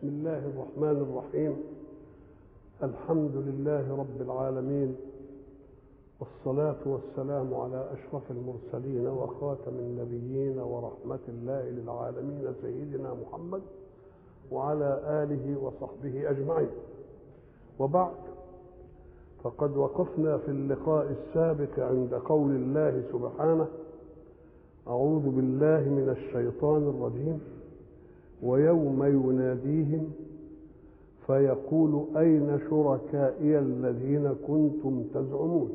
بسم الله الرحمن الرحيم الحمد لله رب العالمين والصلاة والسلام على أشرف المرسلين وخاتم النبيين ورحمة الله للعالمين سيدنا محمد وعلى آله وصحبه أجمعين وبعد فقد وقفنا في اللقاء السابق عند قول الله سبحانه أعوذ بالله من الشيطان الرجيم ويوم يناديهم فيقول أين شركائي الذين كنتم تزعمون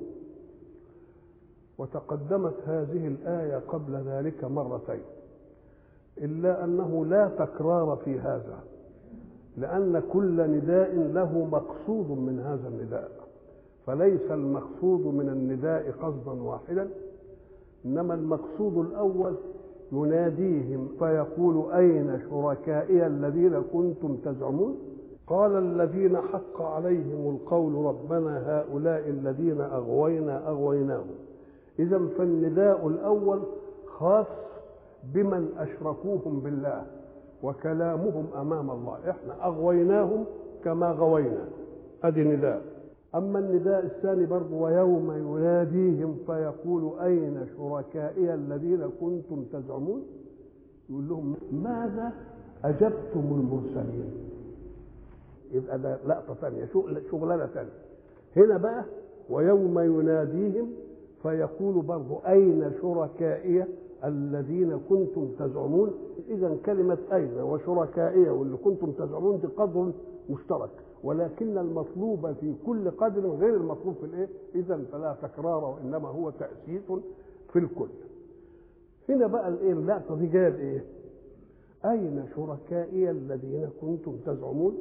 وتقدمت هذه الآية قبل ذلك مرتين إلا أنه لا تكرار في هذا لأن كل نداء له مقصود من هذا النداء فليس المقصود من النداء قصدا واحدا إنما المقصود الأول يناديهم فيقول أين شركائي الذين كنتم تزعمون قال الذين حق عليهم القول ربنا هؤلاء الذين أغوينا أغويناهم إذا فالنداء الأول خاص بمن أشركوهم بالله وكلامهم أمام الله إحنا أغويناهم كما غوينا أدي نداء أما النداء الثاني برضه ويوم يناديهم فيقول أين شركائي الذين كنتم تزعمون يقول لهم ماذا أجبتم المرسلين يبقى ده لقطة ثانية شغلانة ثانية هنا بقى ويوم يناديهم فيقول برضه أين شركائي الذين كنتم تزعمون إذا كلمة أين وشركائي واللي كنتم تزعمون دي قدر مشترك ولكن المطلوب في كل قدر غير المطلوب في الايه؟ اذا فلا تكرار وانما هو تاسيس في الكل. هنا بقى الايه اللقطه دي جايه بايه؟ اين شركائي الذين كنتم تزعمون؟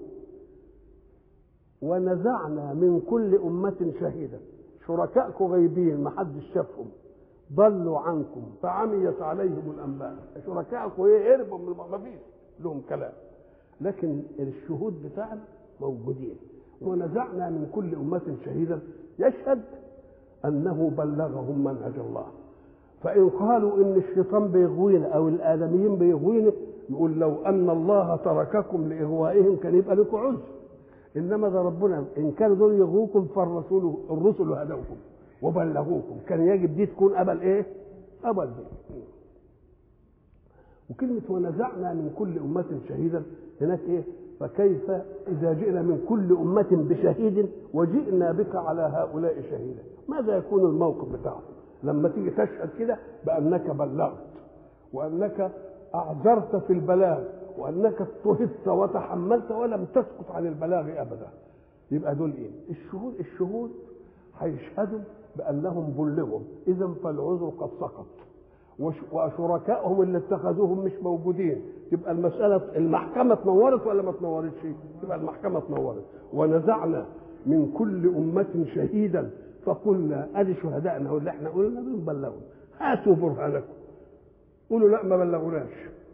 ونزعنا من كل أمة شهيدا شركائكم غيبين ما حدش شافهم ضلوا عنكم فعميت عليهم الأنباء شركائكم ايه هربوا ما فيش لهم كلام لكن الشهود بتاعنا موجودين ونزعنا من كل أمة شهيدا يشهد أنه بلغهم منهج الله فإن قالوا إن الشيطان بيغوينا أو الآدميين بيغوينا يقول لو أن الله ترككم لإغوائهم كان يبقى لكم عذر إنما ده ربنا إن كانوا دول يغوكم فالرسول الرسل هدوكم وبلغوكم كان يجب دي تكون أبل إيه؟ أبل دي وكلمة ونزعنا من كل أمة شهيدا هناك إيه؟ فكيف إذا جئنا من كل أمة بشهيد وجئنا بك على هؤلاء شهيدا ماذا يكون الموقف بتاعهم لما تيجي تشهد كده بأنك بلغت وأنك أعذرت في البلاغ وأنك اضطهدت وتحملت ولم تسكت عن البلاغ أبدا يبقى دول إيه الشهود الشهود هيشهدوا بأنهم بلغوا إذا فالعذر قد سقط وشركائهم اللي اتخذوهم مش موجودين يبقى المسألة المحكمة تنورت ولا ما تنورتش يبقى المحكمة تنورت ونزعنا من كل أمة شهيدا فقلنا أدي شهدائنا واللي احنا قلنا بنبلغهم هاتوا برهانكم قولوا لا ما بلغوناش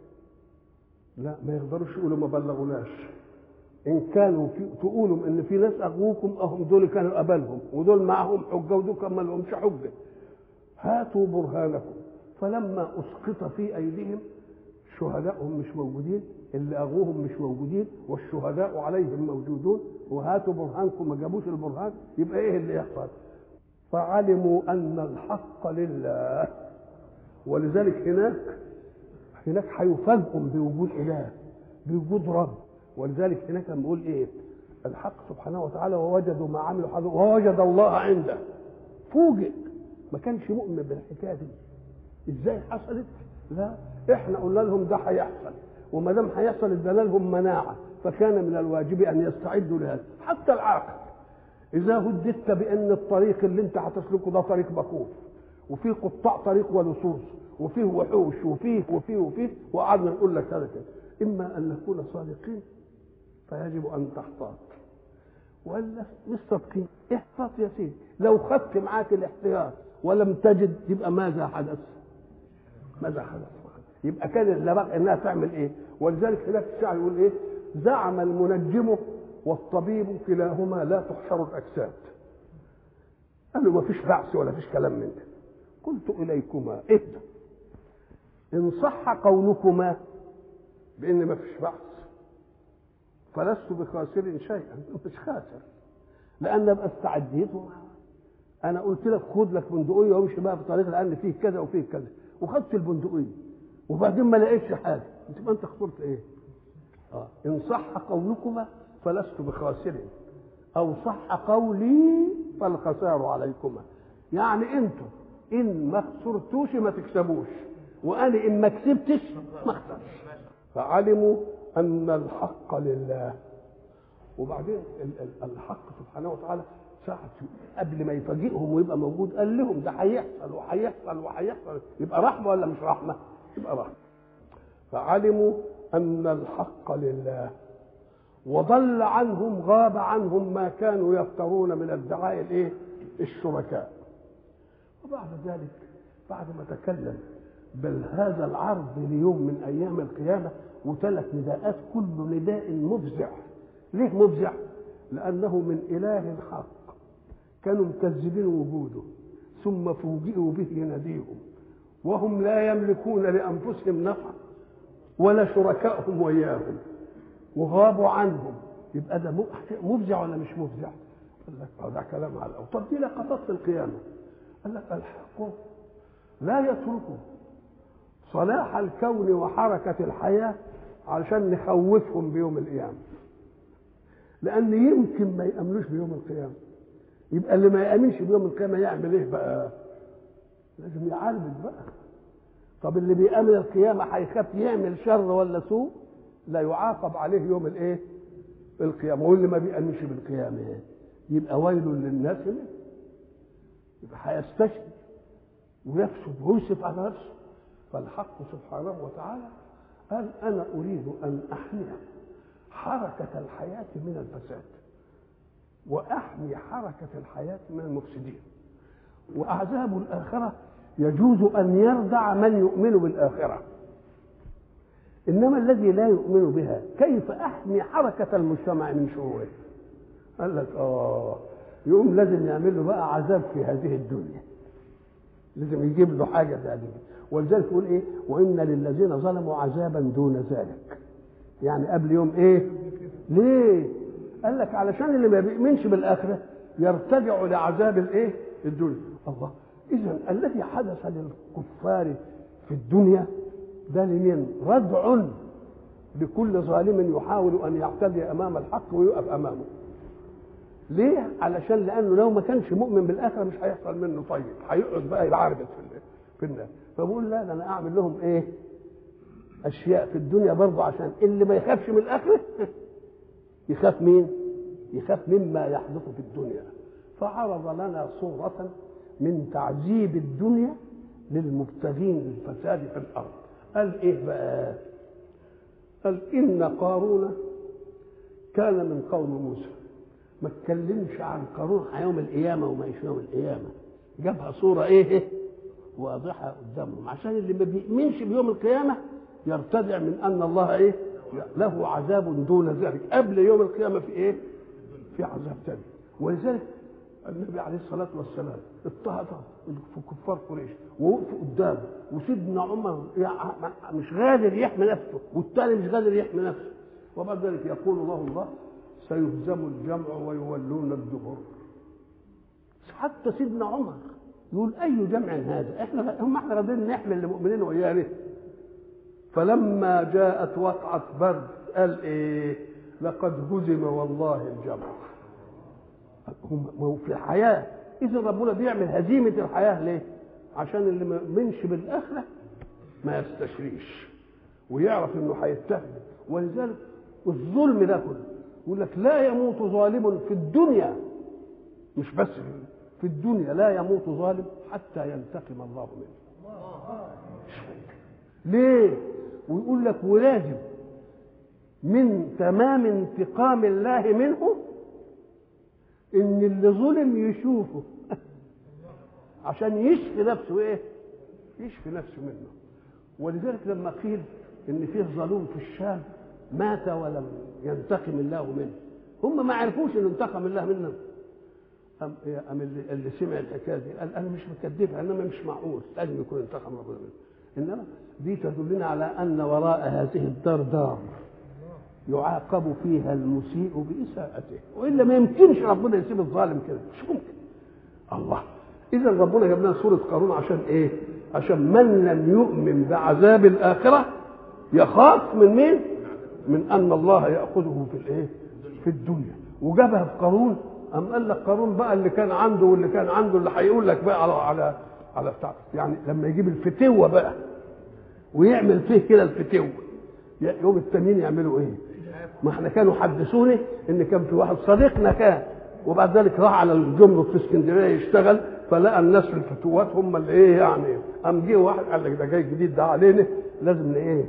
لا ما يقدروش يقولوا ما بلغوناش ان كانوا في تقولوا ان في ناس اغوكم اهم دول كانوا قبلهم ودول معهم حجه ودول كان ما لهمش حجه هاتوا برهانكم فلما اسقط في ايديهم شهدائهم مش موجودين اللي اغوهم مش موجودين والشهداء عليهم موجودون وهاتوا برهانكم ما جابوش البرهان يبقى ايه اللي يحصل فعلموا ان الحق لله ولذلك هناك هناك هيفاجئهم بوجود اله بوجود رب ولذلك هناك بنقول ايه الحق سبحانه وتعالى ووجدوا ما عملوا حظ ووجد الله عنده فوجئ ما كانش مؤمن بالحكايه دي ازاي حصلت لا احنا قلنا لهم ده هيحصل وما دام هيحصل ادانا لهم مناعه فكان من الواجب ان يستعدوا لهذا حتى العاقل اذا هددت بان الطريق اللي انت هتسلكه ده طريق مكوف وفيه قطاع طريق ولصوص وفيه وحوش وفيه وفيه وفيه وقعدنا نقول لك هذا كده اما ان نكون صادقين فيجب ان تحتاط ولا مش صادقين احتاط يا سيدي لو خدت معاك الاحتياط ولم تجد يبقى ماذا حدث ماذا حدث يبقى كان اللي بقى انها تعمل ايه ولذلك هناك الشاعر يقول ايه زعم المنجم والطبيب كلاهما لا تحشر الاجساد قال له ما فيش بعث ولا فيش كلام من ده قلت اليكما اهدوا ان صح قولكما بان ما فيش بعث فلست بخاسر شيئا مش خاسر لان ابقى استعديت انا قلت لك خد لك بندقيه وامشي بقى في طريق لان فيه كذا وفيه كذا وخدت البندقيه وبعدين ما لقيتش حاجه تبقى انت خسرت ايه؟ اه ان صح قولكما فلست بخاسر او صح قولي فالخسار عليكما يعني انتم ان ما خسرتوش ما تكسبوش وانا ان ما كسبتش ما اخسرش فعلموا ان الحق لله وبعدين الحق سبحانه وتعالى ساعة قبل ما يفاجئهم ويبقى موجود قال لهم ده هيحصل وهيحصل وهيحصل يبقى رحمة ولا مش رحمة؟ يبقى رحمة فعلموا أن الحق لله وضل عنهم غاب عنهم ما كانوا يفترون من ادعاء الايه؟ الشركاء وبعد ذلك بعد ما تكلم بل هذا العرض ليوم من ايام القيامه وثلاث نداءات كل نداء مفزع ليه مفزع؟ لانه من اله حق كانوا مكذبين وجوده ثم فوجئوا به يناديهم وهم لا يملكون لانفسهم نفعا ولا شركائهم وياهم وغابوا عنهم يبقى ده مفزع ولا مش مفزع؟ قال لك ده كلام على الأول طب دي لقطات في القيامة قال لك الحق لا يترك صلاح الكون وحركة الحياة علشان نخوفهم بيوم القيامة لأن يمكن ما يأمنوش بيوم القيامة يبقى اللي ما يأمنش بيوم القيامة يعمل إيه بقى؟ لازم يعالج بقى طب اللي بيأمن القيامة هيخاف يعمل شر ولا سوء لا يعاقب عليه يوم الايه؟ القيامة واللي ما بيأمنش بالقيامة إيه؟ يبقى ويل للناس منه يبقى هيستشهد ويفسد ويوسف على نفسه فالحق سبحانه وتعالى قال انا اريد ان احمي حركه الحياه من الفساد واحمي حركه الحياه من المفسدين وعذاب الاخره يجوز ان يردع من يؤمن بالاخره انما الذي لا يؤمن بها كيف احمي حركه المجتمع من شروره قال لك اه يقوم لازم نعمل له بقى عذاب في هذه الدنيا لازم يجيب له حاجه ذلك ولذلك يقول ايه وان للذين ظلموا عذابا دون ذلك يعني قبل يوم ايه ليه قال لك علشان اللي ما بيؤمنش بالاخره يرتجع لعذاب الايه الدنيا الله اذا الذي حدث للكفار في الدنيا ده لمين ردع لكل ظالم يحاول ان يعتدي امام الحق ويقف امامه ليه؟ علشان لانه لو ما كانش مؤمن بالاخره مش هيحصل منه طيب هيقعد بقى يعربد في في الناس فبقول لا ده انا اعمل لهم ايه؟ اشياء في الدنيا برضه عشان اللي ما يخافش من الاخره يخاف مين؟ يخاف مما يحدث في الدنيا فعرض لنا صورة من تعذيب الدنيا للمبتغين للفساد في الأرض قال إيه بقى؟ قال إن قارون كان من قوم موسى ما اتكلمش عن قارون يوم القيامة وما يش يوم القيامة جابها صورة إيه واضحة قدامهم عشان اللي ما بيؤمنش بيوم القيامة يرتدع من أن الله إيه له عذاب دون ذلك قبل يوم القيامة في إيه في عذاب ثاني ولذلك النبي عليه الصلاة والسلام اضطهد في كفار قريش ووقفوا قدامه وسيدنا عمر مش قادر يحمي نفسه والتاني مش قادر يحمي نفسه وبعد ذلك يقول الله الله سيهزم الجمع ويولون الدبر حتى سيدنا عمر يقول اي جمع هذا احنا هم احنا قادرين نحمل المؤمنين وياه فلما جاءت وقعة برد قال ايه لقد هزم والله الجمع هم في الحياة إذا ربنا بيعمل هزيمة الحياة ليه؟ عشان اللي ما يؤمنش بالآخرة ما يستشريش ويعرف إنه هيتهم ولذلك الظلم ده كله يقول لك لا يموت ظالم في الدنيا مش بس في الدنيا لا يموت ظالم حتى ينتقم الله منه ليه؟ ويقول لك ولازم من تمام انتقام الله منه ان اللي ظلم يشوفه عشان يشفي نفسه ايه يشفي نفسه منه ولذلك لما قيل ان فيه ظلوم في الشام مات ولم ينتقم الله منه هم ما عرفوش ان انتقم الله منهم أم, أم اللي, اللي سمع الحكايه دي قال انا مش مكذبها انما مش معقول لازم يكون انتقم ربنا منه انما دي تدلنا على ان وراء هذه الدار دار يعاقب فيها المسيء بإساءته وإلا ما يمكنش ربنا يسيب الظالم كده مش ممكن الله إذا ربنا جاب لنا سورة قارون عشان إيه؟ عشان من لم يؤمن بعذاب الآخرة يخاف من مين؟ من أن الله يأخذه في الإيه؟ في الدنيا وجابها في قارون أم قال لك قارون بقى اللي كان عنده واللي كان عنده اللي هيقول لك بقى على على على بتاع يعني لما يجيب الفتوة بقى ويعمل فيه كده الفتوة يوم التانيين يعملوا ايه؟ ما احنا كانوا حدثوني ان كان في واحد صديقنا كان وبعد ذلك راح على الجمرك في اسكندريه يشتغل فلقى الناس في الفتوات هم اللي ايه يعني قام جه واحد قال لك ده جاي جديد ده علينا لازم ايه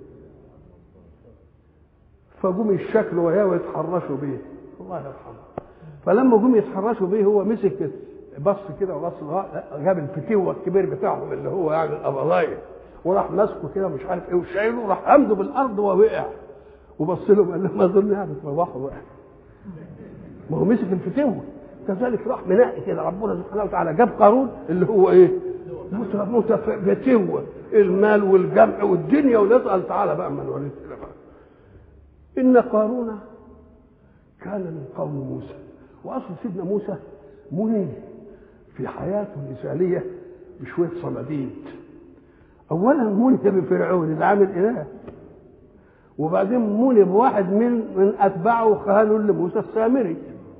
فجم يشكلوا وياه ويتحرشوا بيه الله يرحمه فلما جم يتحرشوا بيه هو مسك بص كده وبص جاب الفتوه الكبير بتاعهم اللي هو يعني القبضايه وراح ماسكه كده مش عارف ايه وشايله وراح همده بالارض ووقع وبص لهم قال لهم اظن يعني تروحوا وقع ما هو مسك الفتوه كذلك راح منقي كده ربنا سبحانه وتعالى جاب قارون اللي هو ايه؟ متفتوه المال والجمع والدنيا ونسال تعالى بقى من وليد ان قارون كان من قوم موسى واصل سيدنا موسى مني في حياته المثاليه بشويه صناديد اولا مني بفرعون اللي عامل اله وبعدين مني بواحد من من اتباعه خانوا لموسى السامري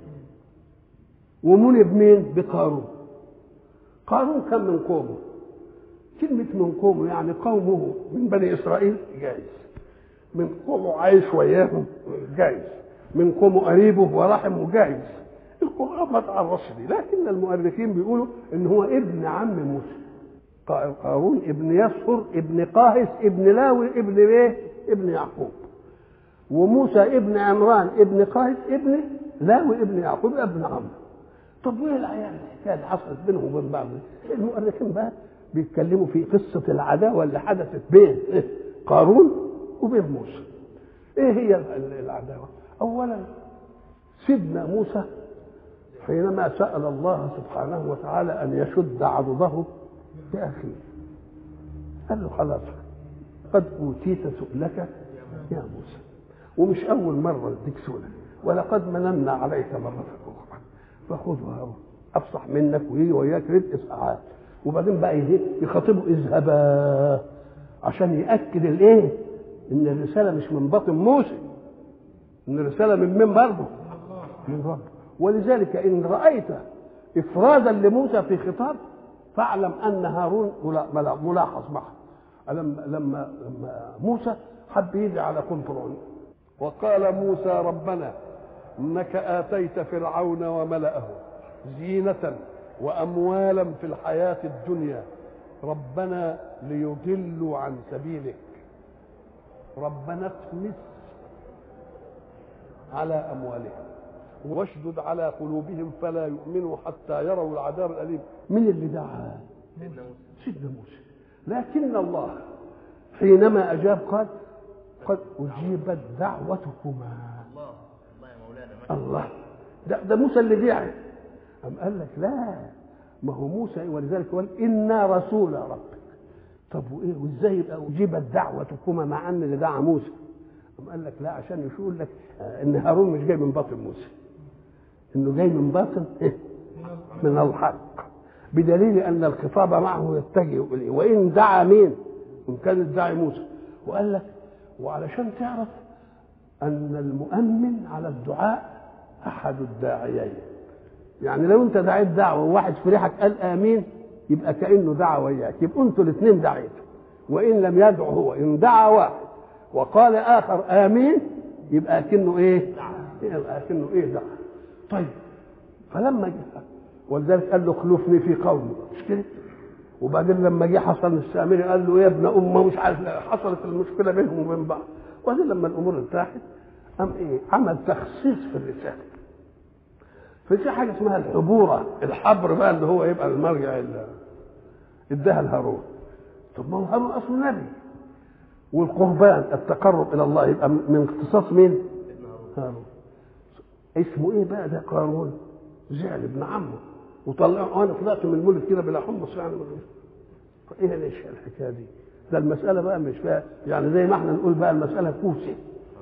ومني بمين بقارون قارون كان من قومه كلمة من قومه يعني قومه من بني إسرائيل جايز من قومه عايش وياهم جايز من قومه قريبه ورحمه جايز القرآن ما تعرفش دي لكن المؤرخين بيقولوا إن هو ابن عم موسى قارون ابن يسهر ابن قاهس ابن لاوي ابن ايه؟ ابن يعقوب وموسى ابن عمران ابن قاهس ابن لاوي ابن يعقوب ابن عمرو طب وايه العيال الحكايه اللي حصلت بينهم وبين بعض المؤرخين بقى بيتكلموا في قصه العداوه اللي حدثت بين قارون وبين موسى ايه هي العداوه اولا سيدنا موسى حينما سال الله سبحانه وتعالى ان يشد عضده باخيه قال له خلاص قد اوتيت سؤلك يا موسى ومش اول مره اديك سؤلك ولقد مننا عليك مره اخرى فخذها افصح منك ويجي وياك رزق ساعات وبعدين بقى ايه يخاطبه اذهبا عشان ياكد الايه ان الرساله مش من باطن موسى ان الرساله من من برضه من رب ولذلك ان رايت افرادا لموسى في خطاب فاعلم ان هارون ملاحظ معه لما لما لما موسى حب يجي على قنطرون وقال موسى ربنا انك اتيت فرعون وملأه زينة واموالا في الحياة الدنيا ربنا ليضلوا عن سبيلك ربنا اطمس على اموالهم واشدد على قلوبهم فلا يؤمنوا حتى يروا العذاب الاليم من اللي دعا سيدنا موسى لكن الله حينما اجاب قال قد اجيبت دعوتكما الله ده, ده موسى اللي دعا أم قال لك لا ما هو موسى ولذلك قال إنا رسول ربك طب وإيه وإزاي يبقى أجيبت دعوتكما مع أن اللي دعا موسى أم قال لك لا عشان يقول لك إن هارون مش جاي من باطن موسى إنه جاي من باطن إيه؟ من الحق بدليل أن الخطاب معه يتجه إليه وإن دعا مين؟ إن كان الداعي موسى وقال لك وعلشان تعرف أن المؤمن على الدعاء أحد الداعيين يعني لو أنت دعيت دعوة وواحد في ريحك قال آمين يبقى كأنه دعا وياك يبقوا أنتوا الاثنين دعيتوا وإن لم يدعو هو إن دعا واحد وقال آخر آمين يبقى كأنه إيه؟ يبقى كأنه إيه دعا طيب فلما جه ولذلك قال له اخلفني في قومي مش كده؟ وبعدين لما جه حسن السامري قال له يا ابن امه مش عارف حصلت المشكله بينهم وبين بعض وبعدين لما الامور ارتاحت قام ايه عمل تخصيص في الرساله ففي حاجه اسمها الحبوره الحبر بقى اللي هو يبقى المرجع اللي اداها لهارون طب ما هو هارون اصله نبي والقربان التقرب الى الله يبقى من اختصاص مين؟ هارون اسمه ايه بقى ده قارون؟ زعل ابن عمه وطلعوا انا طلعت من المولد كده بلا حمص يعني ايه ليش الحكايه دي؟ ده المساله بقى مش فيها يعني زي ما احنا نقول بقى المساله كوسه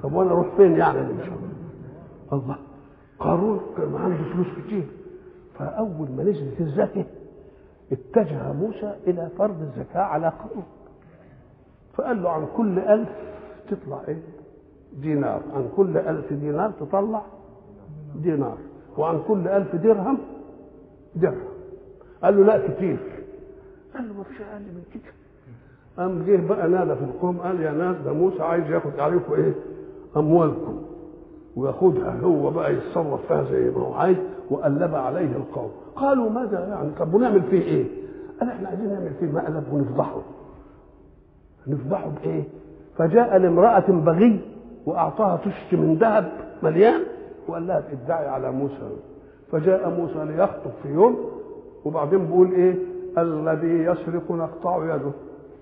طب وانا اروح فين يعني ان شاء الله الله قارون كان عنده فلوس كتير فاول ما نزلت الزكاه اتجه موسى الى فرض الزكاه على قارون فقال له عن كل ألف تطلع ايه دينار عن كل ألف دينار تطلع دينار وعن كل ألف درهم درهم قال له لا كتير قال له ما فيش أقل من كده قام جه بقى نادى في القوم قال يا ناس ده موسى عايز ياخد عليكم ايه اموالكم وياخدها هو بقى يتصرف فيها زي ما هو عايز وقلب عليه القوم قالوا ماذا يعني طب ونعمل فيه ايه قال احنا عايزين نعمل فيه مقلب ونفضحه نفضحه بايه فجاء لامرأة بغي وأعطاها طشت من ذهب مليان وقال لها ادعي على موسى فجاء موسى ليخطب في يوم وبعدين بيقول ايه الذي يسرق نقطع يده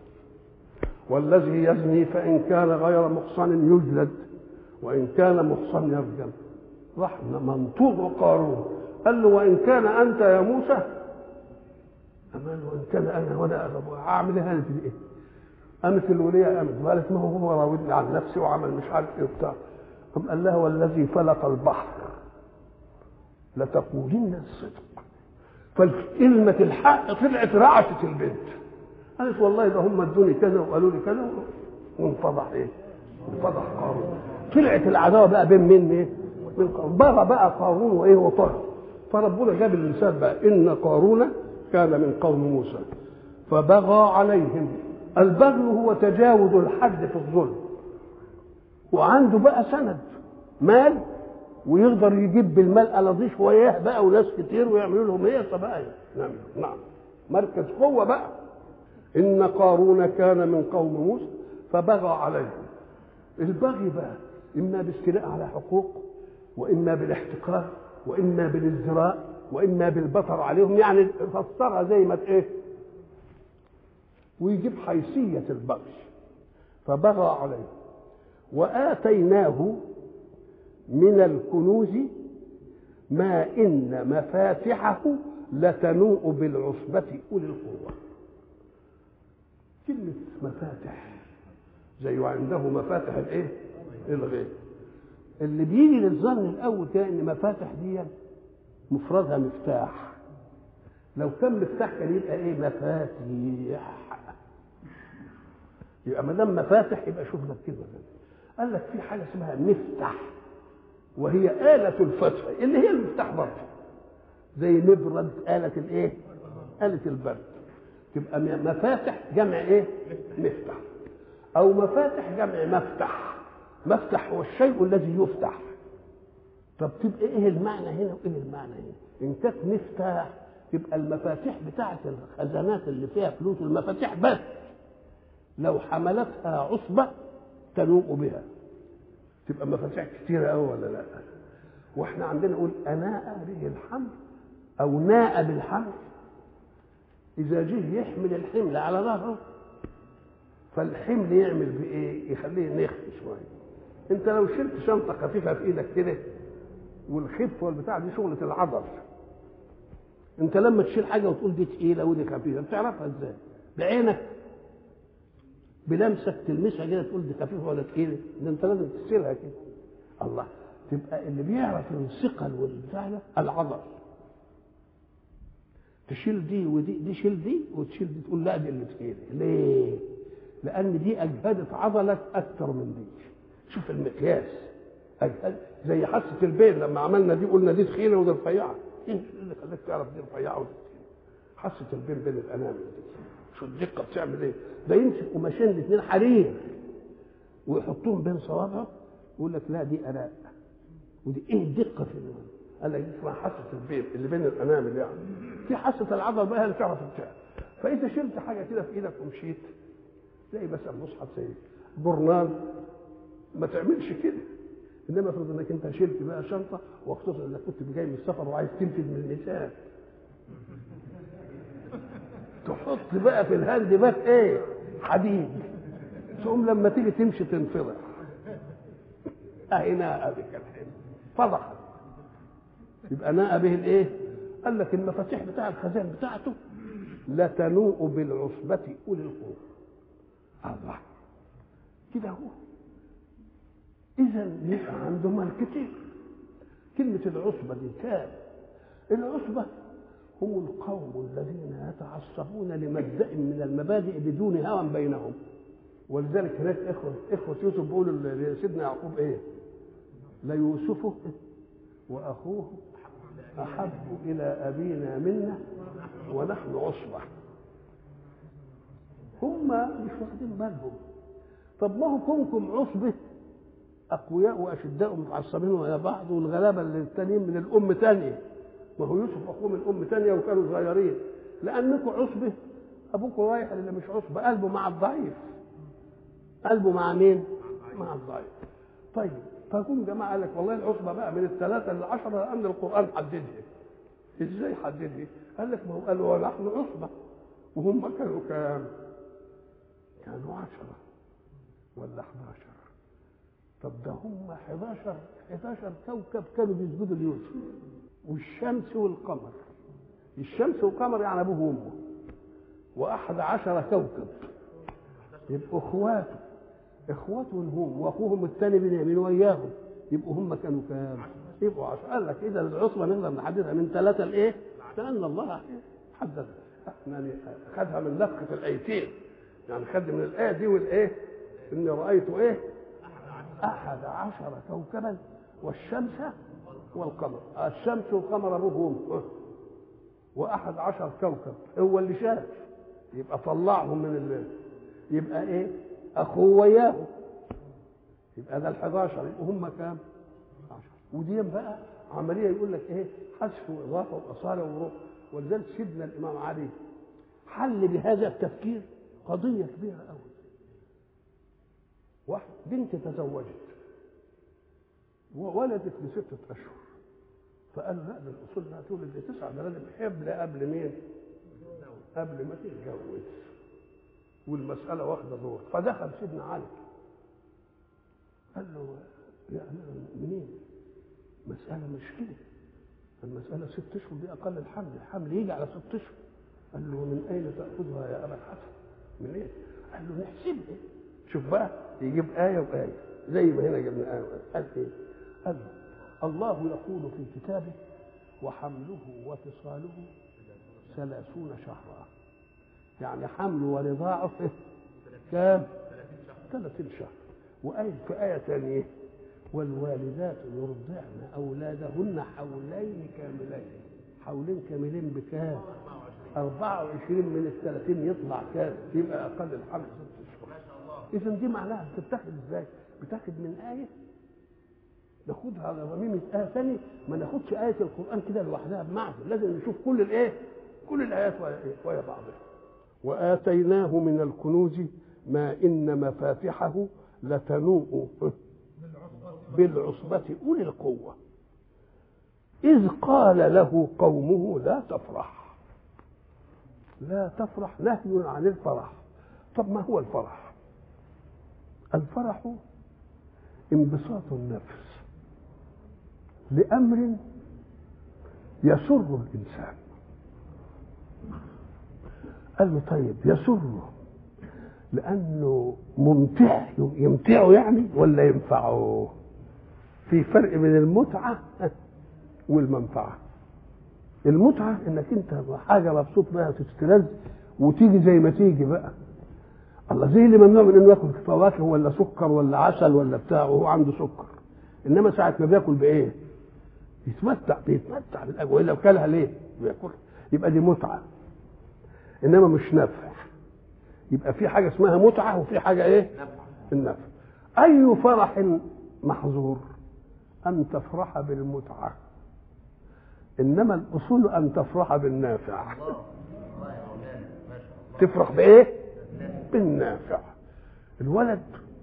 والذي يزني فإن كان غير محصن يجلد وإن كان محصن يرجم راح منطوق قارون قال له وإن كان أنت يا موسى أمان وإن كان أنا وأنا أعمل هذه في إيه؟ قامت الولية قامت وقالت ما هو هو راودني عن نفسي وعمل مش عارف إيه وبتاع قام قال لها والذي فلق البحر لتقولن الصدق فكلمة الحق طلعت رعشت البنت قالت والله ده هم ادوني كذا وقالوا لي كذا وانفضح ايه؟ انفضح قارون طلعت العداوه بقى بين مين ايه؟ من قارون بغى بقى قارون وايه وطغى فربنا جاب المثال بقى ان قارون كان من قوم موسى فبغى عليهم البغي هو تجاوز الحد في الظلم وعنده بقى سند مال ويقدر يجيب بالمال الاضيش وياه بقى وناس كتير ويعملوا لهم ايه بقى نعم نعم مركز قوه بقى ان قارون كان من قوم موسى فبغى عليهم البغي بقى اما باستيلاء على حقوق واما بالاحتقار واما بالازدراء واما بالبطر عليهم يعني فسرها زي ما ايه ويجيب حيثيه البغي فبغى عليهم واتيناه من الكنوز ما ان مفاتحه لتنوء بالعصبه اولي القوه كلمه مفاتح زي عنده مفاتح الايه الغيب اللي بيجي للظن الاول كده ان مفاتح دي مفردها مفتاح لو كان مفتاح كان يبقى ايه مفاتيح يبقى ما دام مفاتح يبقى شوف لك كلمه قال لك في حاجه اسمها مفتاح وهي آلة الفتح اللي هي المفتاح برضه زي مبرد آلة الايه؟ آلة البرد تبقى مفاتح جمع ايه؟ مفتاح أو مفاتح جمع مفتح مفتح هو الشيء الذي يفتح طب تبقى ايه المعنى هنا وايه المعنى هنا؟ إن كانت مفتاح يبقى المفاتيح بتاعت الخزانات اللي فيها فلوس المفاتيح بس لو حملتها عصبة تنوء بها تبقى مفاتيح كتيرة أوي ولا لا واحنا عندنا نقول أناء به الحمل أو ناء بالحمل إذا جه يحمل الحمل على ظهره فالحمل يعمل بإيه؟ يخليه نخف شوية أنت لو شلت شنطة خفيفة في إيدك كده والخف والبتاع دي شغلة العضل أنت لما تشيل حاجة وتقول دي تقيلة ودي خفيفة بتعرفها إزاي؟ بعينك بلمسك تلمسها كده تقول دي خفيفه ولا تقيله ده انت لازم تشيلها كده الله تبقى اللي بيعرف الثقل والبتاع ده العضل تشيل دي ودي دي شيل دي وتشيل دي تقول لا دي اللي تقيله ليه؟ لان دي اجهدت عضلك اكثر من دي شوف المقياس أجهد زي حاسه البين لما عملنا دي قلنا دي تخينه ودي رفيعه ايه اللي خلاك تعرف دي رفيعه ودي تخينه حاسه البين بين الانامل دي شو الدقه بتعمل ايه ده يمسك قماشين الاثنين حرير ويحطوهم بين صوابعه ويقول لك لا دي اناء ودي ايه الدقه في النوم قال لك دي اسمها حاسه البين اللي بين الانامل يعني في حاسه العضل بقى اللي تعرف بتاع فاذا شلت حاجه كده في ايدك ومشيت تلاقي بس المصحف زي جورنال ما تعملش كده انما افرض انك انت شلت بقى شنطه وخصوصا انك كنت جاي من السفر وعايز تنفذ من المثال تحط بقى في الهاند باك ايه حديد تقوم لما تيجي تمشي تنفضح اهي ناء بك الحين فضحت يبقى ناء به الايه قال لك المفاتيح بتاع الخزان بتاعته لا تنوء بالعصبة أولي القوة الله كده هو اذا يبقى عنده مال كتير كلمه العصبه دي كام العصبه هم القوم الذين يتعصبون لمبدا من المبادئ بدون هوى بينهم ولذلك هناك اخوه اخوه يوسف بيقولوا لسيدنا يعقوب ايه ليوسف واخوه احب الى ابينا منا ونحن عصبه هم مش واخدين بالهم طب ما هو كونكم عصبه اقوياء واشداء متعصبين ويا بعض والغلابه اللي التانيين من الام تانية ما هو يوسف اخوه من ام تانية وكانوا صغيرين لانكم عصبه ابوكم رايح اللي مش عصبه قلبه مع الضعيف قلبه مع مين؟ مع الضعيف طيب فكون جماعه قال لك والله العصبه بقى من الثلاثه للعشره لان القران حددها ازاي حددها؟ قال لك ما هو قال ونحن عصبه وهم كانوا كام؟ كانوا عشرة ولا 11 طب ده هم 11 11 كوكب كانوا بيسجدوا ليوسف والشمس والقمر الشمس والقمر يعني ابوه وامه واحد عشر كوكب يبقوا اخواته اخواته هم واخوهم الثاني بنيامين وياهم يبقوا هم كانوا كام؟ يبقوا عشرة قال لك اذا العصبه نقدر نحددها من ثلاثه لايه؟ لان الله حدد يعني خدها من نفخه الايتين يعني خد من الايه دي والايه؟ اني رايت ايه؟ احد عشر كوكبا والشمس والقمر الشمس والقمر ابوه وامه واحد عشر كوكب هو اللي شاف يبقى طلعهم من الليل يبقى ايه اخوه وياه يبقى ده ال11 يبقوا هم كام 10 ودي بقى عمليه يقول لك ايه حذف واضافه واصاله وروح ولذلك سيدنا الامام علي حل بهذا التفكير قضيه كبيره قوي واحد بنت تزوجت وولدت لستة أشهر فقال لا ده الأصول لا تولد لتسعة ده لازم حبل قبل مين؟ قبل ما تتجوز والمسألة واخدة دور فدخل سيدنا علي قال له يا أمير المؤمنين مسألة مش كده المسألة ست أشهر دي أقل الحمل الحمل يجي على ست أشهر قال له من أين تأخذها يا أبا الحسن؟ من إيه؟ قال له نحسبها شوف بقى يجيب آية وآية زي ما هنا جبنا آية وآية قال إيه؟ قال الله يقول في كتابه وحمله وفصاله ثلاثون شهرا يعني حمله ورضاعه كام؟ ثلاثين شهر وآية في آية ثانية والوالدات يرضعن أولادهن حولين كاملين حولين كاملين بكام؟ 24 من الثلاثين يطلع كام؟ يبقى أقل الحمل ست شهور إذا دي معناها بتتاخد إزاي؟ بتاخد من آية ناخدها على ضميمة آية ثانية ما ناخدش آية القرآن كده لوحدها بمعنى لازم نشوف كل الإيه؟ كل الآيات ويا بعضها وآتيناه من الكنوز ما إن مفاتحه لتنوء بالعصبة أولي القوة إذ قال له قومه لا تفرح لا تفرح نهي عن الفرح طب ما هو الفرح الفرح انبساط النفس لأمر يسر الإنسان قال له طيب يسره لأنه ممتع يمتعه يعني ولا ينفعه في فرق بين المتعة والمنفعة المتعة انك انت حاجة مبسوط بها تستلذ وتيجي زي ما تيجي بقى الله زي اللي ممنوع من انه ياكل فواكه ولا سكر ولا عسل ولا بتاع وهو عنده سكر انما ساعة ما بياكل بايه؟ يتمتع بيتمتع بالاجواء لو كلها ليه؟ بياكل يبقى دي متعة انما مش نفع يبقى في حاجة اسمها متعة وفي حاجة ايه؟ النفع اي فرح محظور ان تفرح بالمتعة انما الاصول ان تفرح بالنافع تفرح بايه؟ بالنافع الولد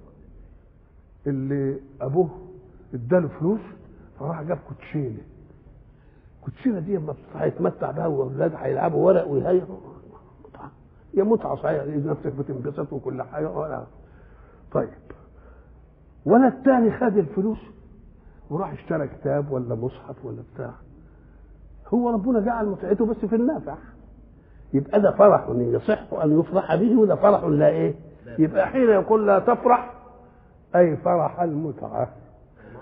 اللي ابوه اداله فلوس فراح جاب كوتشينه الكوتشينه دي لما هيتمتع بها واولاد هيلعبوا ورق ويهيئوا متعه هي متعه صحيح نفسك بتنبسط وكل حاجه ولا طيب ولد تاني خد الفلوس وراح اشترى كتاب ولا مصحف ولا بتاع هو ربنا جعل متعته بس في النافع يبقى ده فرح يصح ان يفرح به وده فرح لا ايه يبقى حين يقول لا تفرح اي فرح المتعه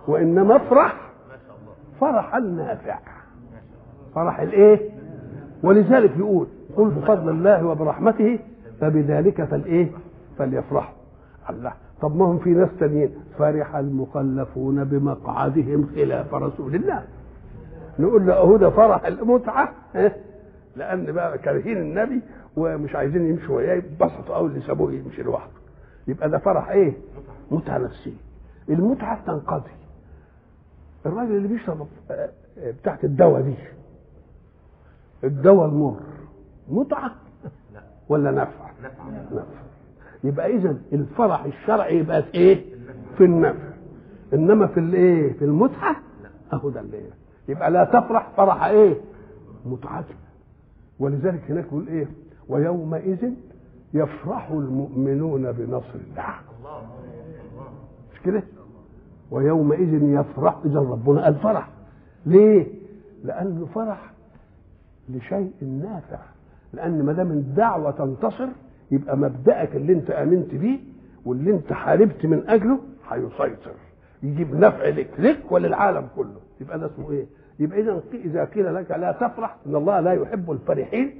وانما افرح فرحا نافع فرح الايه ولذلك يقول قل بفضل الله وبرحمته فبذلك فالايه فليفرحوا الله طب ما هم في ناس تانيين فرح المخلفون بمقعدهم خلاف رسول الله نقول له اهو ده فرح المتعه إيه؟ لان بقى كارهين النبي ومش عايزين يمشوا وياه يتبسطوا قوي اللي سابوه يمشي لوحده يبقى ده فرح ايه؟ متعه نفسيه المتعه تنقضي الراجل اللي بيشرب آه، آه، بتاعت الدواء دي الدواء المر متعه ولا نفع؟ نفع يبقى اذا الفرح الشرعي يبقى في ايه؟ في النفع انما في الايه؟ في المتعه اهو ده اللي يبقى لا تفرح فرح ايه؟ متعته ولذلك هناك يقول ايه؟ ويومئذ يفرح المؤمنون بنصر الله مش كده؟ ويومئذ يفرح اذا ربنا قال فرح ليه؟ لانه فرح لشيء نافع لان ما دام الدعوه تنتصر يبقى مبدأك اللي انت امنت بيه واللي انت حاربت من اجله هيسيطر يجيب نفع لك لك وللعالم كله يبقى ده اسمه ايه؟ يبقى اذا اذا قيل لك لا تفرح ان الله لا يحب الفرحين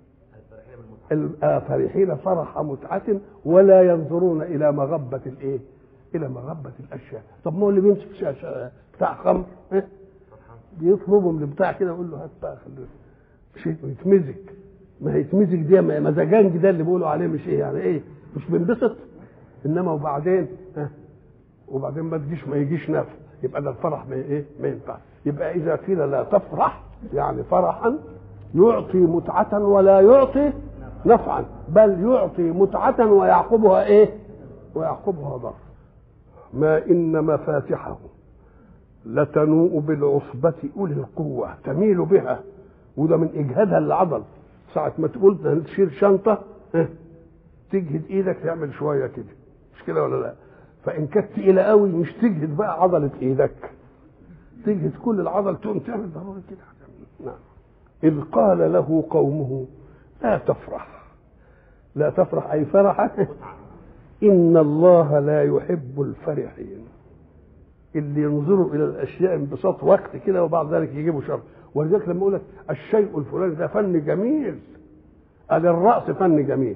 الفرحين فرح متعة ولا ينظرون إلى مغبة الإيه؟ إلى مغبة الأشياء، طب ما هو اللي بيمسك شاشة بتاع خمر إيه؟ بيطلبوا من بتاع كده يقول له هات بقى خليه شيء يتمزج ما هيتمزج دي مزاجنج ده اللي بيقولوا عليه مش ايه يعني ايه مش بينبسط انما وبعدين ها وبعدين ما تجيش ما يجيش نفع يبقى ده الفرح ما ايه ما ينفعش يبقى اذا قيل لا تفرح يعني فرحا يعطي متعة ولا يعطي نفعا بل يعطي متعة ويعقبها ايه ويعقبها ضر ما ان مفاتحه لتنوء بالعصبة أولي القوة تميل بها وده من إجهادها للعضل ساعة ما تقول تشيل شنطة اه تجهد إيدك تعمل شوية كده مش كده ولا لا فإن كانت تقيلة قوي مش تجهد بقى عضلة إيدك تجهد كل العضل تقوم تعمل ضروري كده نعم إذ قال له قومه لا تفرح لا تفرح أي فرحة إن الله لا يحب الفرحين اللي ينظروا الى الاشياء انبساط وقت كده وبعد ذلك يجيبوا شر ولذلك لما يقول لك الشيء الفلاني ده فن جميل قال الرأس فن جميل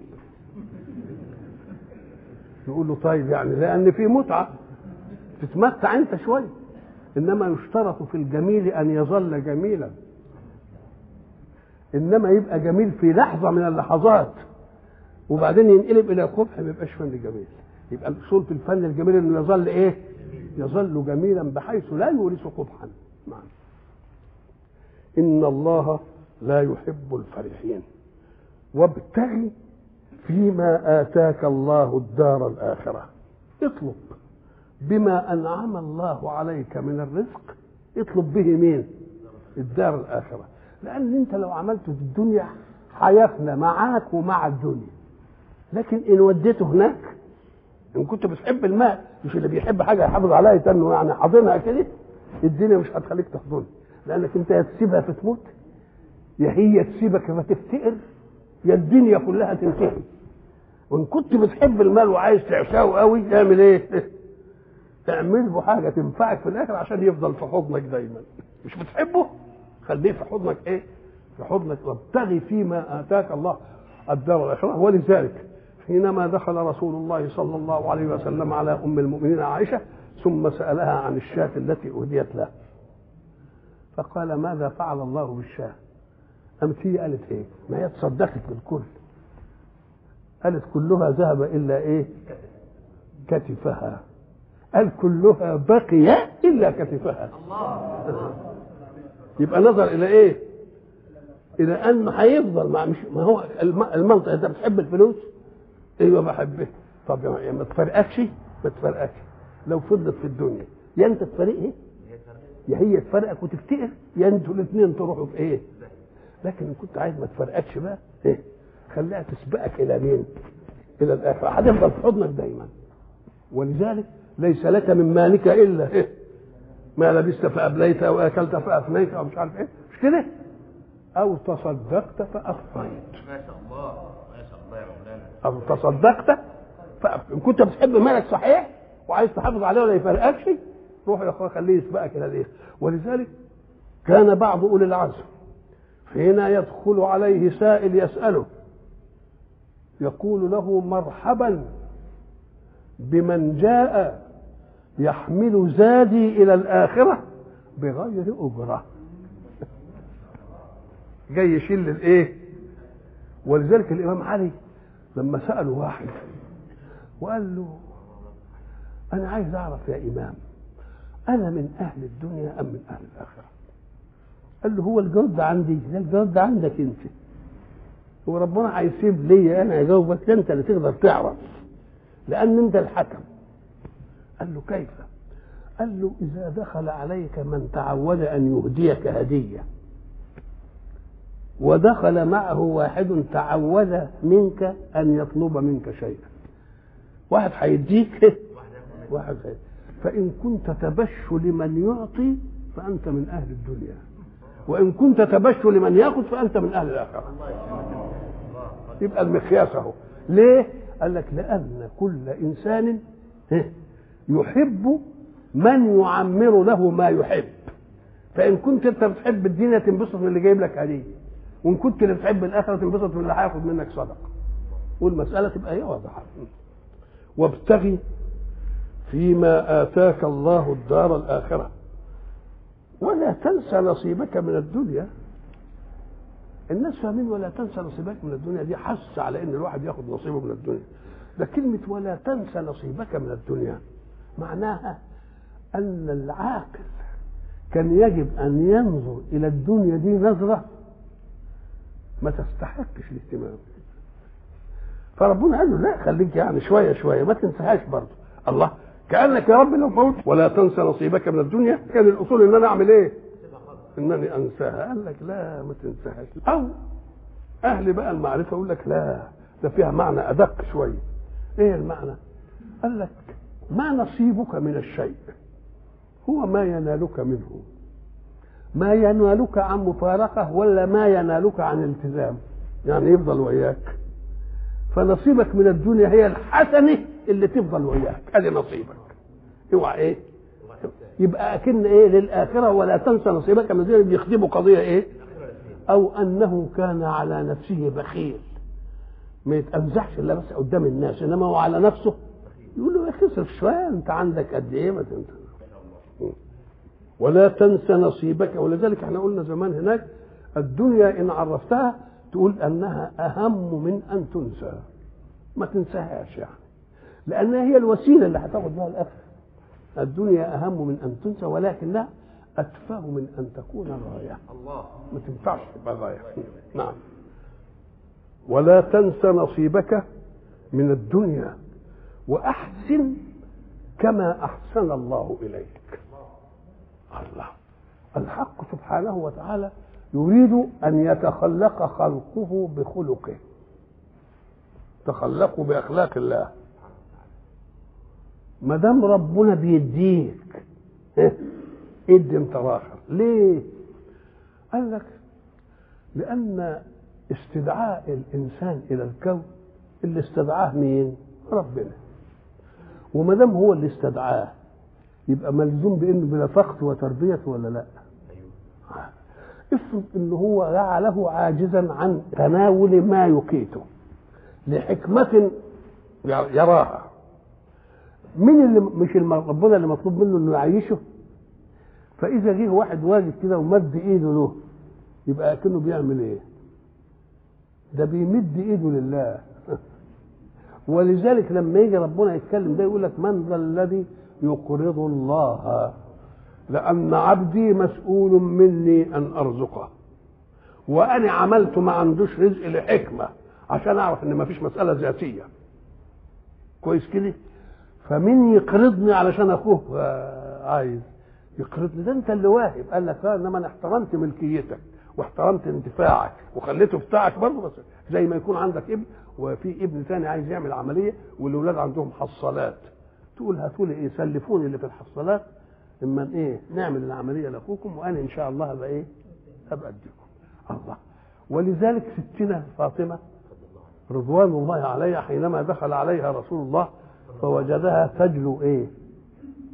يقول له طيب يعني لأن في متعة تتمتع أنت شوية إنما يشترط في الجميل أن يظل جميلا إنما يبقى جميل في لحظة من اللحظات وبعدين ينقلب إلى قبح ما يبقاش فن جميل يبقى الأصول في الفن الجميل إنه يظل إيه؟ يظل جميلا بحيث لا يورث قبحا معنا إن الله لا يحب الفرحين وابتغ فيما آتاك الله الدار الآخرة اطلب بما أنعم الله عليك من الرزق اطلب به مين الدار الآخرة لأن أنت لو عملته في الدنيا هيفنى معاك ومع الدنيا لكن إن وديته هناك ان كنت بتحب الماء مش اللي بيحب حاجه يحافظ عليها يتنه يعني حاضنها كده الدنيا مش هتخليك تحضنها لانك انت يا تسيبها فتموت يا هي تسيبك فتفتقر يا الدنيا كلها تنتهي وان كنت بتحب المال وعايز تعشاه قوي اعمل ايه؟ اعمل له حاجه تنفعك في الاخر عشان يفضل في حضنك دايما مش بتحبه خليه في حضنك ايه؟ في حضنك وابتغي فيما اتاك الله الدار الاخره ولذلك حينما دخل رسول الله صلى الله عليه وسلم على ام المؤمنين عائشه ثم سالها عن الشاة التي اهديت له فقال ماذا فعل الله بالشاة قامت هي قالت ايه ما هي تصدقت بالكل قالت كلها ذهب الا ايه كتفها قال كلها بقي الا كتفها يبقى نظر الى ايه الى انه هيفضل مع مش ما هو المنطق انت بتحب الفلوس ايوه بحبها طب يا ما تفرقكش ما تفرقكش لو فضلت في الدنيا يا انت تفرقها يا هي تفرقك وتفتقر يا انتوا الاثنين تروحوا في ايه لكن كنت عايز ما تفرقكش بقى ايه خليها تسبقك الى مين الى الاخره هتفضل في حضنك دايما ولذلك ليس لك من مالك الا إيه؟ ما لبست فابليت او اكلت فافنيت او مش عارف ايه مش كده او تصدقت فافنيت ما شاء الله ما شاء الله يا مولانا او تصدقت فأف... ان كنت بتحب مالك صحيح وعايز تحافظ عليه ولا يفرقكش روح يا اخويا خليه يسبقك الى الايه ولذلك كان بعض اولي العزم حين يدخل عليه سائل يساله يقول له مرحبا بمن جاء يحمل زادي الى الاخره بغير اجره جاي يشيل الايه ولذلك الامام علي لما ساله واحد وقال له انا عايز اعرف يا امام انا من اهل الدنيا ام من اهل الاخره قال له هو الجواب ده عندي ده الجواب ده عندك انت هو ربنا هيسيب لي انا اجاوبك انت اللي تقدر تعرف لان انت الحكم قال له كيف قال له اذا دخل عليك من تعود ان يهديك هديه ودخل معه واحد تعود منك ان يطلب منك شيئا واحد هيديك واحد هيديك فان كنت تبش لمن يعطي فانت من اهل الدنيا وان كنت تبش لمن ياخذ فانت من اهل الاخره يبقى المقياس اهو ليه قال لك لان كل انسان يحب من يعمر له ما يحب فان كنت انت بتحب الدنيا تنبسط من اللي جايب لك هديه وان كنت اللي بتحب الاخره تنبسط من اللي هياخد منك صدقه والمساله تبقى هي واضحه وابتغي فيما اتاك الله الدار الاخره ولا تنسى نصيبك من الدنيا الناس فاهمين ولا تنسى نصيبك من الدنيا دي حس على ان الواحد ياخد نصيبه من الدنيا ده كلمة ولا تنسى نصيبك من الدنيا معناها أن العاقل كان يجب أن ينظر إلى الدنيا دي نظرة ما تستحقش الاهتمام فربنا قال له لا خليك يعني شوية شوية ما تنساهاش برضه الله كأنك يا رب لو موت ولا تنسى نصيبك من الدنيا كان الأصول إن أنا أعمل إيه؟ إنني أنساها قال لك لا ما تنساهاش أو أهل بقى المعرفة يقول لك لا ده فيها معنى أدق شوية ايه المعنى قال لك ما نصيبك من الشيء هو ما ينالك منه ما ينالك عن مفارقة ولا ما ينالك عن التزام يعني يفضل وياك فنصيبك من الدنيا هي الحسنة اللي تفضل وياك ادي نصيبك اوعى ايه يبقى اكن ايه للاخره ولا تنسى نصيبك من الدنيا بيخدموا قضيه ايه او انه كان على نفسه بخيل ما يتأمزحش الا بس قدام الناس انما هو على نفسه يقول له اصرف شويه انت عندك قد ايه ما انت ولا تنسى نصيبك ولذلك احنا قلنا زمان هناك الدنيا ان عرفتها تقول انها اهم من ان تنسى ما تنساهاش يعني لانها هي الوسيله اللي هتاخد بها الاخر الدنيا اهم من ان تنسى ولكنها اتفه من ان تكون غايه الله ما تنفعش تبقى غايه نعم ولا تنس نصيبك من الدنيا واحسن كما احسن الله اليك الله الحق سبحانه وتعالى يريد ان يتخلق خلقه بخلقه تخلقوا باخلاق الله ما دام ربنا بيديك إيه؟ ادي انت راخر ليه قال لك لان استدعاء الانسان الى الكون اللي استدعاه مين ربنا وما دام هو اللي استدعاه يبقى ملزوم بانه بنفقته وتربيته ولا لا افرض ان هو جعله عاجزا عن تناول ما يقيته لحكمة يراها مين اللي مش الم- ربنا اللي مطلوب منه انه يعيشه فاذا جه واحد واجد كده ومد ايده له يبقى اكنه بيعمل ايه ده بيمد ايده لله ولذلك لما يجي ربنا يتكلم ده يقول لك من ذا الذي يقرض الله لأن عبدي مسؤول مني أن أرزقه وأنا عملت ما عندوش رزق لحكمة عشان أعرف إن ما فيش مسألة ذاتية كويس كده فمين يقرضني علشان أخوه آه، عايز يقرضني ده أنت اللي واهب قال لك آه، إنما أنا احترمت ملكيتك واحترمت انتفاعك وخليته بتاعك برضه بس زي ما يكون عندك ابن وفي ابن ثاني عايز يعمل عمليه والاولاد عندهم حصالات تقول هاتوا لي ايه سلفوني اللي في الحصالات اما ايه نعمل العمليه لاخوكم وانا ان شاء الله هبقى ايه هبقى اديكم الله ولذلك ستنا فاطمه رضوان الله عليها حينما دخل عليها رسول الله فوجدها تجلو ايه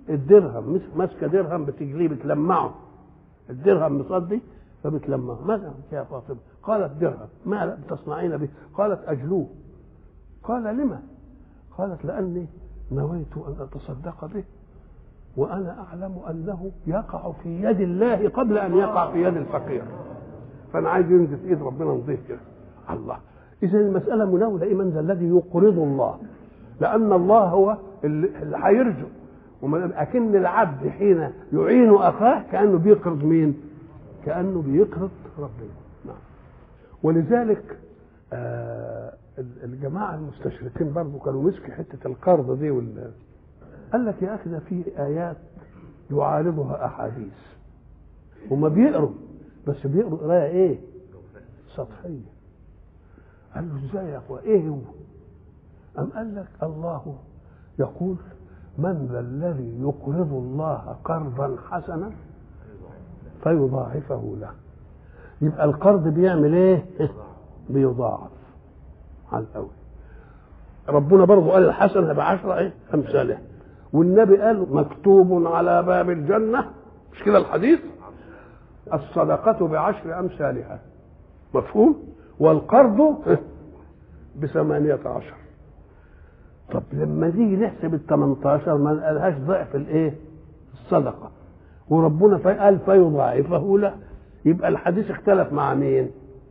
الدرهم مس- ماسكه درهم بتجريه بتلمعه الدرهم مصدي فبتلمعه ماذا أنت يا فاطمه قالت درهم ما تصنعين به قالت اجلوه قال لما قالت لاني نويت ان اتصدق به وانا اعلم انه يقع في يد الله قبل ان يقع في يد الفقير فانا عايز ينزل في ايد ربنا نضيف كده الله اذا المساله مناوله ايه من ذا الذي يقرض الله لان الله هو اللي اللي هيرزق وما- اكن العبد حين يعين اخاه كانه بيقرض مين كانه بيقرض ربنا نعم ولذلك آه ال- الجماعه المستشرقين برضه كانوا مسكوا حته القرض دي وال قال لك يا اخي ده في ايات يعارضها احاديث هما بيقروا بس بيقروا قرايه ايه؟ سطحيه قال له ازاي يا اخويا ايه هو؟ أم قال لك الله يقول من ذا الذي يقرض الله قرضا حسنا فيضاعفه له يبقى القرض بيعمل ايه؟ بيضاعف على الاول ربنا برضه قال الحسنه بعشرة ايه؟ امثالها والنبي قال مكتوب على باب الجنه مش كده الحديث؟ الصدقة بعشر أمثالها مفهوم؟ والقرض بثمانية عشر طب لما نيجي نحسب ال 18 ما قالهاش ضعف الايه؟ الصدقة وربنا في- قال فيضاعفه له يبقى الحديث اختلف مع مين؟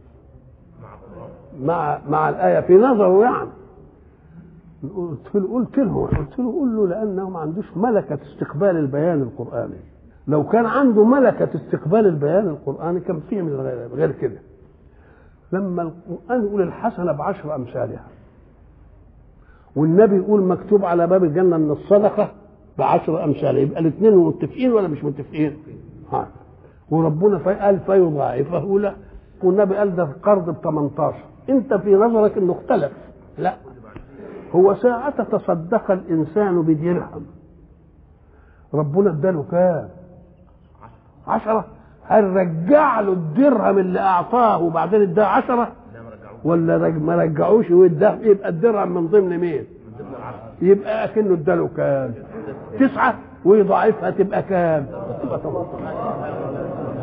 مع مع الآية في نظره يعني قلت له قلت له قلت له قول له لأنه ما عندوش ملكة استقبال البيان القرآني لو كان عنده ملكة استقبال البيان القرآني كان فيه من غير, غير كده لما القرآن يقول الحسنة بعشر أمثالها والنبي يقول مكتوب على باب الجنة أن الصدقة بعشر أمثالها يبقى الاثنين متفقين ولا مش متفقين؟ ها وربنا في- قال فيضاعفه له والنبي قال ده القرض ب 18 انت في نظرك انه اختلف لا هو ساعة تصدق الإنسان بدرهم ربنا اداله كام؟ عشرة هل رجع له الدرهم اللي أعطاه وبعدين اداه عشرة لا ما رجعوه ولا رج... ما رجعوش واداه يبقى الدرهم من ضمن مين؟ من ضمن العشرة يبقى أكنه اداله كام؟ تسعة ويضاعفها تبقى كام؟ تبقى 18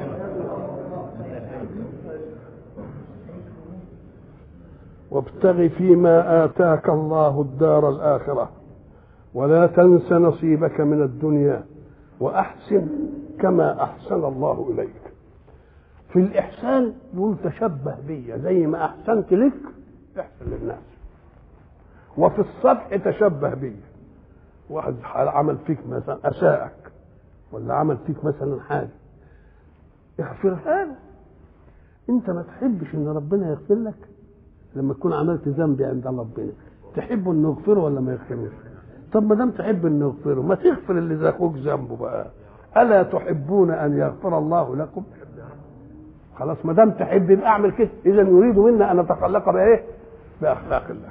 وابتغ فيما آتاك الله الدار الآخرة ولا تنس نصيبك من الدنيا وأحسن كما أحسن الله إليك في الإحسان يقول تشبه بي زي ما أحسنت لك احسن للناس وفي الصفح تشبه بي واحد عمل فيك مثلا أساءك ولا عمل فيك مثلا حاجة اغفرها له انت ما تحبش ان ربنا يغفر لك لما تكون عملت ذنب عند ربنا تحب انه يغفره ولا ما يغفروش طب ما دام تحب انه يغفره ما تغفر اللي ذاكوك ذنبه بقى الا تحبون ان يغفر الله لكم خلاص ما دام تحب يبقى اعمل كده اذا يريد منا ان نتخلق بايه باخلاق الله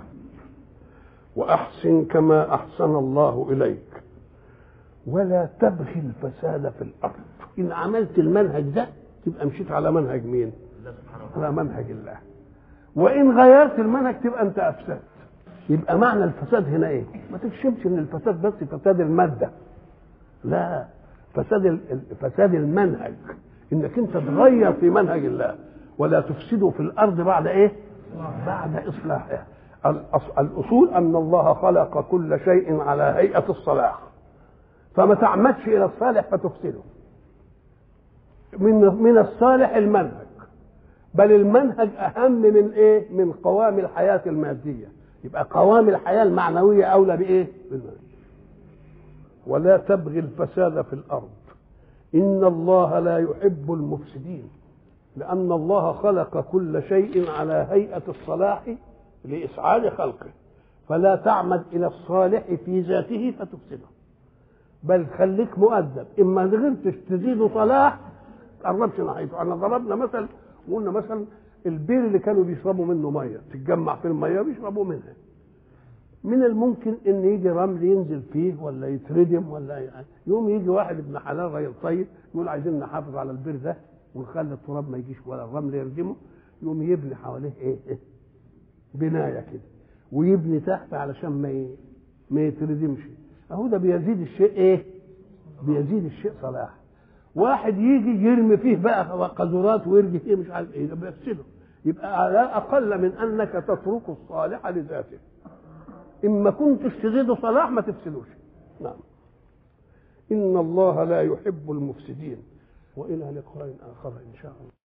واحسن كما احسن الله اليك ولا تبغي الفساد في الارض ان عملت المنهج ده تبقى مشيت على منهج مين الله سبحانه وتعالى على منهج الله وان غيرت المنهج تبقى انت افسدت يبقى معنى الفساد هنا ايه ما تكشفش ان الفساد بس فساد الماده لا فساد ال- ال- فساد المنهج انك انت تغير في منهج الله ولا تفسده في الارض بعد ايه بعد اصلاحها الأص- الاصول ان الله خلق كل شيء على هيئه الصلاح فما تعمدش الى الصالح فتفسده من من الصالح المنهج بل المنهج اهم من ايه من قوام الحياه الماديه يبقى قوام الحياه المعنويه اولى بايه بالمنهج ولا تبغي الفساد في الارض ان الله لا يحب المفسدين لان الله خلق كل شيء على هيئه الصلاح لاسعاد خلقه فلا تعمد الى الصالح في ذاته فتفسده بل خليك مؤدب اما غيرتش تزيد صلاح تقربش ناحيته احنا ضربنا مثل وقلنا مثلا البير اللي كانوا بيشربوا منه ميه تتجمع في الميه بيشربوا منها من الممكن ان يجي رمل ينزل فيه ولا يتردم ولا يعني يوم يجي واحد ابن حلال راجل طيب يقول عايزين نحافظ على البير ده ونخلي التراب ما يجيش ولا الرمل يردمه يقوم يبني حواليه ايه, إيه؟ بنايه كده ويبني تحت علشان ما ي... ما يتردمش اهو ده بيزيد الشيء ايه بيزيد الشيء صلاح واحد يجي يرمي فيه بقى قذورات ويرجي فيه مش عارف ايه ده بيفسده يبقى على اقل من انك تترك الصالح لذاته اما كنتش تزيد صلاح ما تفسدوش نعم ان الله لا يحب المفسدين والى لقاء اخر ان شاء الله